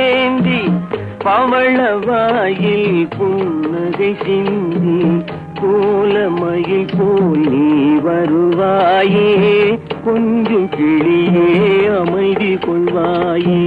ஏந்தி பவளவாயில் புன்னகை சிந்தி கோலமயில் போல் நீ வருவாயே கொஞ்சம் கிளியே அமைதி கொள்வாயே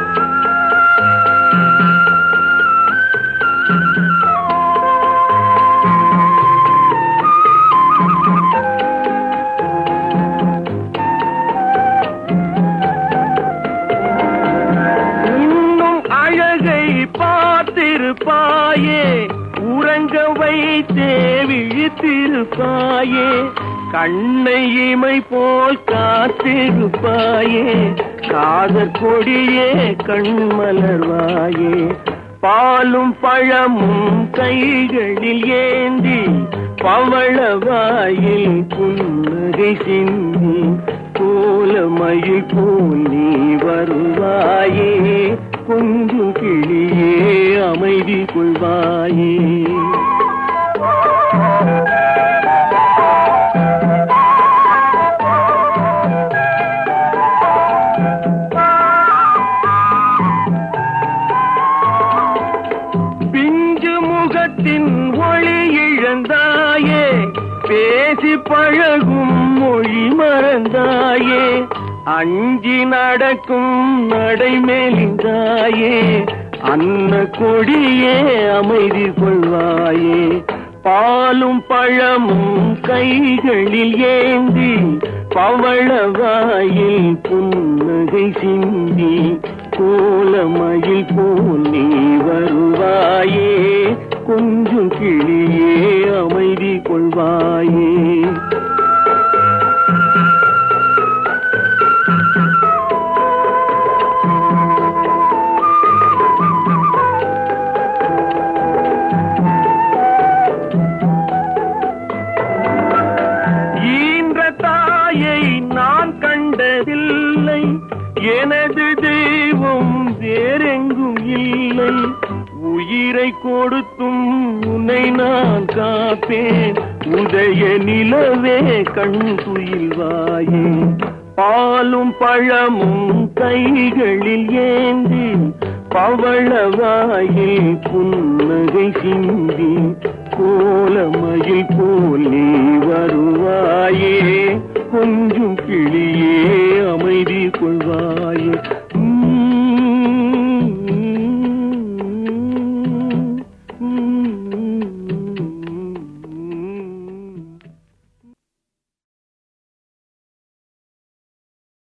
இன்னும் அழகை பார்த்திருப்பாயே உறங்க வைத்தே விழித்திருப்பாயே கண்ணை இமை போல் காத்திருப்பாயே காதற் கொடியே கண்மலர்வாயே பாலும் பழமும் கைகளில் ஏந்தி பவளவாயில் புன்னகை சிந்தி கோலமயில் போல் நீ வருவாயே கொஞ்சம் கிளியே அமைதி கொள்வாயே பிஞ்சு முகத்தின் ஒளி இழந்தாயே பேசி பழகும் மொழி மறந்தாயே அஞ்சி நடக்கும் நடைமேலிந்தாயே அன்ன கொடியே அமைதி கொள்வாயே பாலும் பழமும் கைகளில் ஏந்தி பவளவாயில் புன்னகை சிந்தி கோலமயில் போல் நீ வருவாயே கொஞ்சம் கிளியே அமைதி கொள்வாயே ஈன்ற தாயை நான் கண்டதில்லை எனது தெய்வம் வேறெங்கும் இல்லை உயிரை கொடுத்தும் உன்னை நான் காப்பேன் உதய நிலவே கண் துயில்வாயே பாலும் பழமும் கைகளில் ஏந்தி பவளவாயில் புன்னகை சிந்தி கோலமயில் போல் நீ வருவாயே கொஞ்சம் கிளியே அமைதி கொள்வாயே உம்